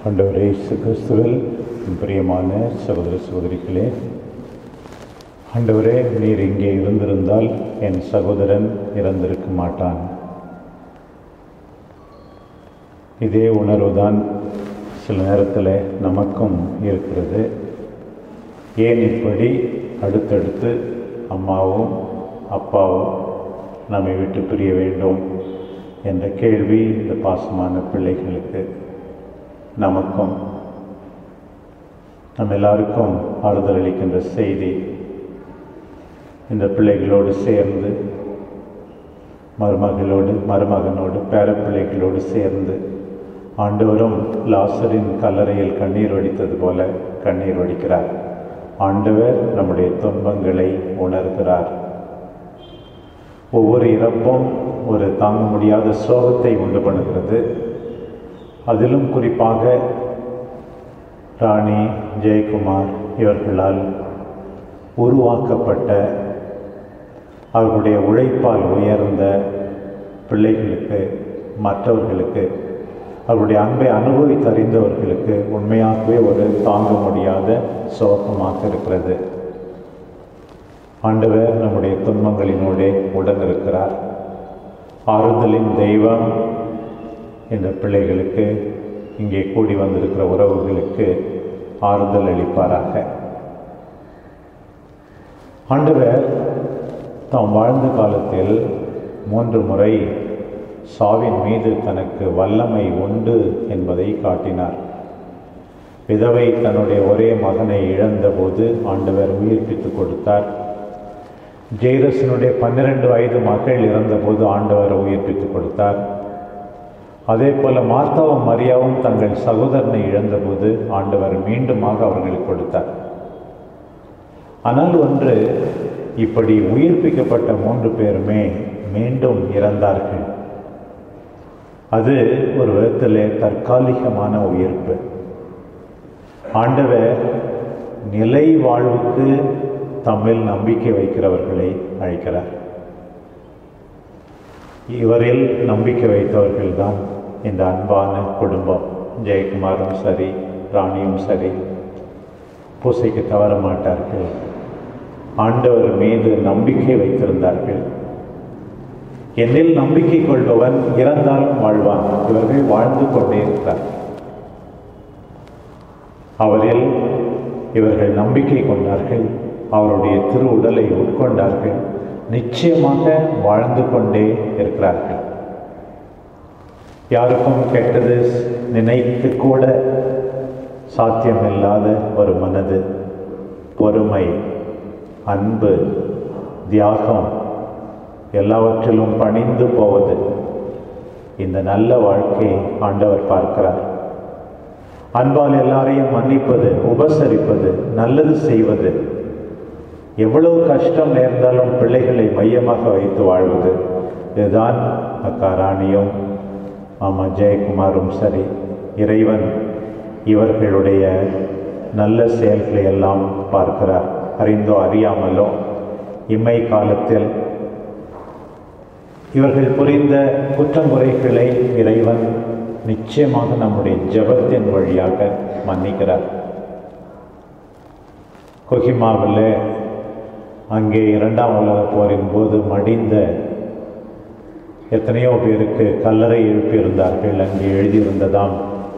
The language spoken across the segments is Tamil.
ஆண்டவரே இயேசு கிறிஸ்துவில் பிரியமான சகோதர சகோதரிகளே ஆண்டவரே நீர் இங்கே இருந்திருந்தால் என் சகோதரன் இறந்திருக்க மாட்டான் இதே உணர்வுதான் சில நேரத்தில் நமக்கும் இருக்கிறது ஏன் இப்படி அடுத்தடுத்து அம்மாவும் அப்பாவும் நம்மை விட்டு பிரிய வேண்டும் என்ற கேள்வி இந்த பாசமான பிள்ளைகளுக்கு நமக்கும் நம் எல்லாருக்கும் ஆறுதல் அளிக்கின்ற செய்தி இந்த பிள்ளைகளோடு சேர்ந்து மருமகளோடு மருமகனோடு பேரப்பிள்ளைகளோடு சேர்ந்து ஆண்டவரும் லாசரின் கல்லறையில் கண்ணீர் வடித்தது போல கண்ணீர் வடிக்கிறார் ஆண்டவர் நம்முடைய துன்பங்களை உணர்கிறார் ஒவ்வொரு இறப்பும் ஒரு தாங்க முடியாத சோகத்தை உண்டு பண்ணுகிறது அதிலும் குறிப்பாக ராணி ஜெயக்குமார் இவர்களால் உருவாக்கப்பட்ட அவர்களுடைய உழைப்பால் உயர்ந்த பிள்ளைகளுக்கு மற்றவர்களுக்கு அவருடைய அன்பை அனுபவித்தறிந்தவர்களுக்கு உண்மையாகவே ஒரு தாங்க முடியாத சோகமாக இருக்கிறது ஆண்டவர் நம்முடைய துன்பங்களினோடே உடன் இருக்கிறார் ஆறுதலின் தெய்வம் என்ற பிள்ளைகளுக்கு இங்கே கூடி வந்திருக்கிற உறவுகளுக்கு ஆறுதல் அளிப்பாராக ஆண்டவர் தாம் வாழ்ந்த காலத்தில் மூன்று முறை சாவின் மீது தனக்கு வல்லமை உண்டு என்பதை காட்டினார் விதவை தன்னுடைய ஒரே மகனை இழந்தபோது ஆண்டவர் உயிர்ப்பித்து கொடுத்தார் ஜெயரசனுடைய பன்னிரண்டு வயது மகள் இறந்தபோது ஆண்டவர் உயிர்ப்பித்து கொடுத்தார் அதே போல மார்த்தாவும் மரியாவும் தங்கள் சகோதரனை இழந்தபோது ஆண்டவர் மீண்டுமாக அவர்களுக்கு கொடுத்தார் ஆனால் ஒன்று இப்படி உயிர்ப்பிக்கப்பட்ட மூன்று பேருமே மீண்டும் இறந்தார்கள் அது ஒரு விதத்திலே தற்காலிகமான உயிர்ப்பு ஆண்டவர் நிலை வாழ்வுக்கு தம்மில் நம்பிக்கை வைக்கிறவர்களை அழைக்கிறார் இவரில் நம்பிக்கை வைத்தவர்கள்தான் இந்த அன்பான குடும்பம் ஜெயக்குமாரும் சரி ராணியும் சரி பூசைக்கு தவற மாட்டார்கள் ஆண்டவர் மீது நம்பிக்கை வைத்திருந்தார்கள் என்னில் நம்பிக்கை கொள்பவன் இறந்தாலும் வாழ்வான் இவர்கள் வாழ்ந்து கொண்டே இருக்கிறார் அவரில் இவர்கள் நம்பிக்கை கொண்டார்கள் அவருடைய திரு உடலை உட்கொண்டார்கள் நிச்சயமாக வாழ்ந்து கொண்டே இருக்கிறார்கள் யாருக்கும் கெட்டது நினைத்து கூட சாத்தியமில்லாத ஒரு மனது பொறுமை அன்பு தியாகம் எல்லாவற்றிலும் பணிந்து போவது இந்த நல்ல வாழ்க்கையை ஆண்டவர் பார்க்கிறார் அன்பால் எல்லாரையும் மன்னிப்பது உபசரிப்பது நல்லது செய்வது எவ்வளவு கஷ்டம் நேர்ந்தாலும் பிள்ளைகளை மையமாக வைத்து வாழ்வது இதுதான் அக்கா ராணியும் மாமா ஜெயக்குமாரும் சரி இறைவன் இவர்களுடைய நல்ல செயல்களை எல்லாம் பார்க்கிறார் அறிந்தோ அறியாமலோ இம்மை காலத்தில் இவர்கள் புரிந்த குற்றங்குறைகளை இறைவன் நிச்சயமாக நம்முடைய ஜபத்தின் வழியாக மன்னிக்கிறார் கொஹிமாவில் அங்கே இரண்டாம் உலக போரின் போது மடிந்த எத்தனையோ பேருக்கு கல்லறை எழுப்பியிருந்தார்கள் அங்கே எழுதியிருந்ததாம்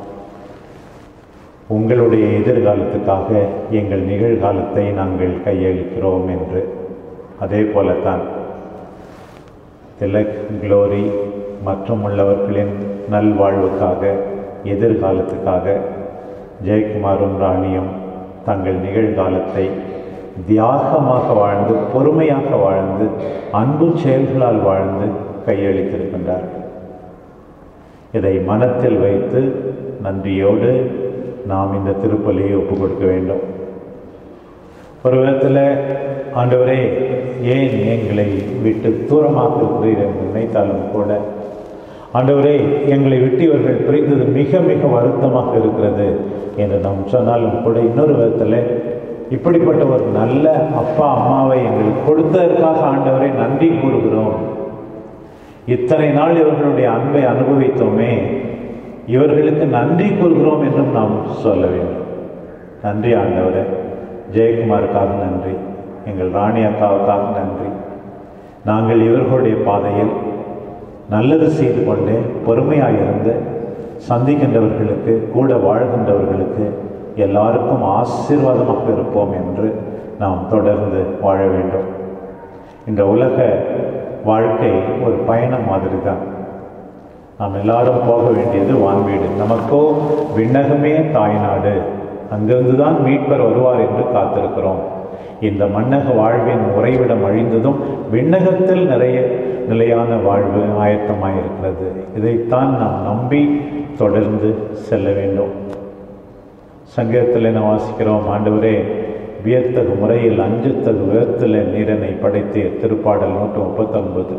உங்களுடைய எதிர்காலத்துக்காக எங்கள் நிகழ்காலத்தை நாங்கள் கையளிக்கிறோம் என்று அதே போலத்தான் திலக் குளோரி மற்றும் உள்ளவர்களின் நல்வாழ்வுக்காக எதிர்காலத்துக்காக ஜெயக்குமாரும் ராணியும் தங்கள் நிகழ்காலத்தை தியாகமாக வாழ்ந்து பொறுமையாக வாழ்ந்து அன்பு செயல்களால் வாழ்ந்து கையளித்திருக்கின்றார்கள் இதை மனத்தில் வைத்து நன்றியோடு நாம் இந்த திருப்பலியை ஒப்புக் கொடுக்க வேண்டும் ஒரு விதத்தில் ஆண்டவரே ஏன் எங்களை விட்டு தூரமாக இருக்கிறீர் என்று நினைத்தாலும் கூட ஆண்டவரே எங்களை விட்டு இவர்கள் பிரிந்தது மிக மிக வருத்தமாக இருக்கிறது என்று நாம் சொன்னாலும் கூட இன்னொரு விதத்தில் இப்படிப்பட்ட ஒரு நல்ல அப்பா அம்மாவை எங்களுக்கு கொடுத்ததற்காக ஆண்டவரை நன்றி கூறுகிறோம் இத்தனை நாள் இவர்களுடைய அன்பை அனுபவித்தோமே இவர்களுக்கு நன்றி கூறுகிறோம் என்றும் நாம் சொல்ல வேண்டும் நன்றி ஆண்டவரே ஜெயக்குமாருக்காக நன்றி எங்கள் ராணி அக்காவுக்காக நன்றி நாங்கள் இவர்களுடைய பாதையில் நல்லது செய்து கொண்டே பொறுமையாக இருந்து சந்திக்கின்றவர்களுக்கு கூட வாழ்கின்றவர்களுக்கு எல்லாருக்கும் ஆசீர்வாதமாக இருப்போம் என்று நாம் தொடர்ந்து வாழ வேண்டும் இந்த உலக வாழ்க்கை ஒரு பயணம் மாதிரி தான் நாம் எல்லாரும் போக வேண்டியது வான்வீடு நமக்கோ விண்ணகமே தாய்நாடு அங்கிருந்து தான் மீட்பர் வருவார் என்று காத்திருக்கிறோம் இந்த மன்னக வாழ்வின் உறைவிடம் அழிந்ததும் விண்ணகத்தில் நிறைய நிலையான வாழ்வு ஆயத்தமாயிருக்கிறது இதைத்தான் நாம் நம்பி தொடர்ந்து செல்ல வேண்டும் சங்கீதத்தில் என்ன வாசிக்கிறோம் ஆண்டவரே வியத்தகு முறையில் அஞ்சுத்தகு விதத்தில் நீரனை படைத்தே திருப்பாடல் நூற்று முப்பத்தொன்பது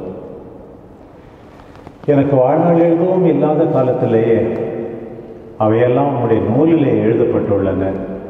எனக்கு வாழ்நாள் எதுவும் இல்லாத காலத்திலேயே அவையெல்லாம் உங்களுடைய நூலிலே எழுதப்பட்டுள்ளன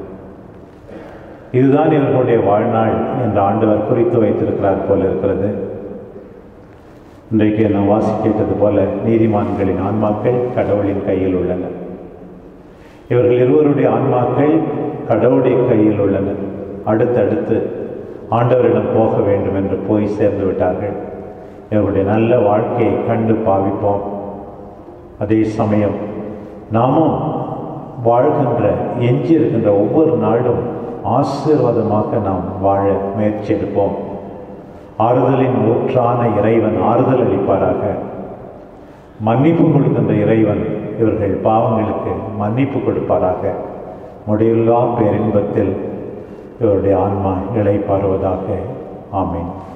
இதுதான் இவர்களுடைய வாழ்நாள் என்ற ஆண்டவர் குறித்து வைத்திருக்கிறார் போல இருக்கிறது இன்றைக்கு நாம் வாசி கேட்டது போல நீதிமான்களின் ஆன்மாக்கள் கடவுளின் கையில் உள்ளன இவர்கள் இருவருடைய ஆன்மாக்கள் கடவுளுடைய கையில் உள்ளன அடுத்தடுத்து ஆண்டவரிடம் போக வேண்டும் என்று போய் சேர்ந்து விட்டார்கள் இவருடைய நல்ல வாழ்க்கையை கண்டு பாவிப்போம் அதே சமயம் நாமும் வாழ்கின்ற எஞ்சி இருக்கின்ற ஒவ்வொரு நாளும் ஆசீர்வாதமாக நாம் வாழ முயற்சி எடுப்போம் ஆறுதலின் ஊற்றான இறைவன் ஆறுதல் அளிப்பாராக மன்னிப்பு கொடுக்கின்ற இறைவன் இவர்கள் பாவங்களுக்கு மன்னிப்பு கொடுப்பாராக முடிவில்லா பேரின்பத்தில் இவருடைய ஆன்மா இளைப்பாறுவதாக ஆமீன்